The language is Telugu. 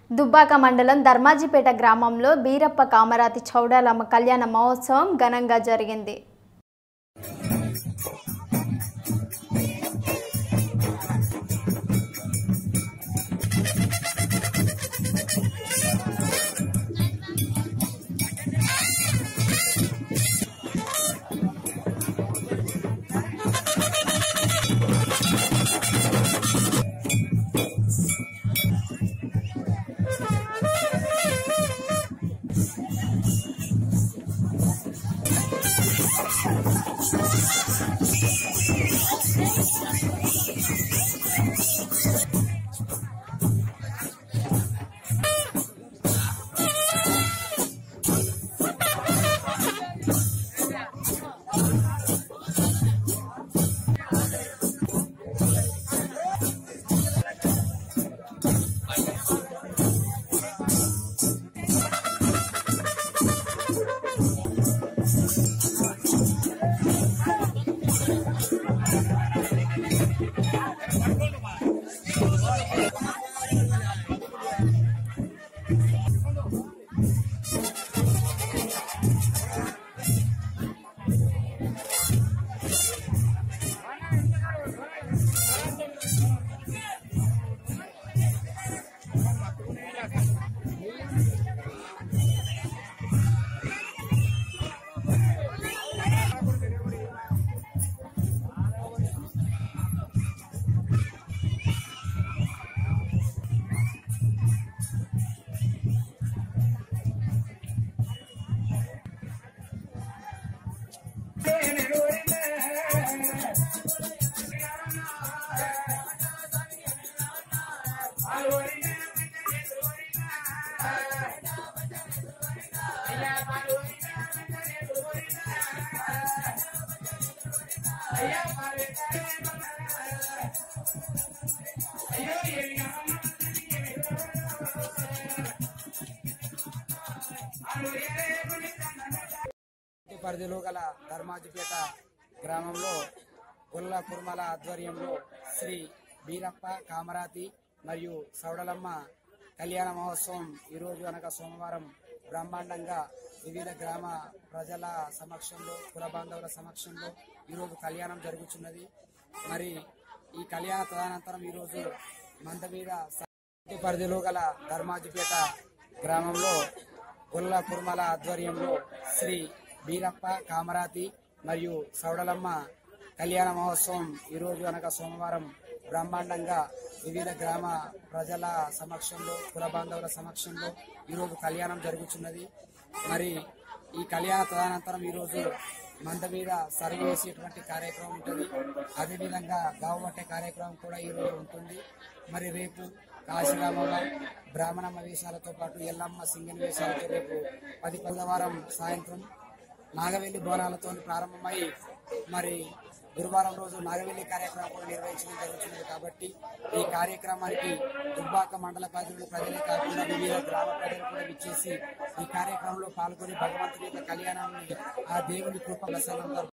దుబ్బాక మండలం ధర్మాజిపేట గ్రామంలో బీరప్ప కామరాతి చౌడాలమ్మ కళ్యాణ మహోత్సవం ఘనంగా జరిగింది ఇంటి పరిధిలో గల ధర్మాజిపేట గ్రామంలో గొల్ల కుర్మల ఆధ్వర్యంలో శ్రీ బీరప్ప కామరాతి మరియు సౌడలమ్మ కళ్యాణ మహోత్సవం ఈరోజు అనగా సోమవారం బ్రహ్మాండంగా వివిధ గ్రామ ప్రజల సమక్షంలో కుల బాంధవుల సమక్షంలో ఈరోజు కళ్యాణం జరుగుతున్నది మరి ఈ కళ్యాణ తదనంతరం ఈరోజు మంద మీద ఇంటి పరిధిలో గల ధర్మాజిపేట గ్రామంలో గొల్ల కుర్మల ఆధ్వర్యంలో శ్రీ బీరప్ప కామరాతి మరియు సౌడలమ్మ కళ్యాణ మహోత్సవం ఈరోజు అనగా సోమవారం బ్రహ్మాండంగా వివిధ గ్రామ ప్రజల సమక్షంలో కుల బాంధవుల సమక్షంలో ఈరోజు కళ్యాణం జరుగుతున్నది మరి ఈ కళ్యాణ తదనంతరం ఈరోజు మంద మీద సర్వ్ చేసేటువంటి కార్యక్రమం ఉంటుంది అదేవిధంగా గావు పట్టే కార్యక్రమం కూడా ఈరోజు ఉంటుంది మరి రేపు కాశీరామమ్మ బ్రాహ్మణమ్మ వేషాలతో పాటు ఎల్లమ్మ సింగల్ వేషాలతో రేపు పది పదవారం సాయంత్రం నాగవెల్లి బోనాలతో ప్రారంభమై మరి గురువారం రోజు నాగవెల్లి కార్యక్రమం కూడా నిర్వహించడం జరుగుతున్నది కాబట్టి ఈ కార్యక్రమానికి దుబ్బాక మండల ప్రజలు ప్రజలే కాకుండా వివిధ గ్రామ ప్రజలు కూడా విచ్చేసి ఈ కార్యక్రమంలో పాల్గొని భగవంతుడి యొక్క కళ్యాణాన్ని ఆ దేవుని కృప ప్రసన్నం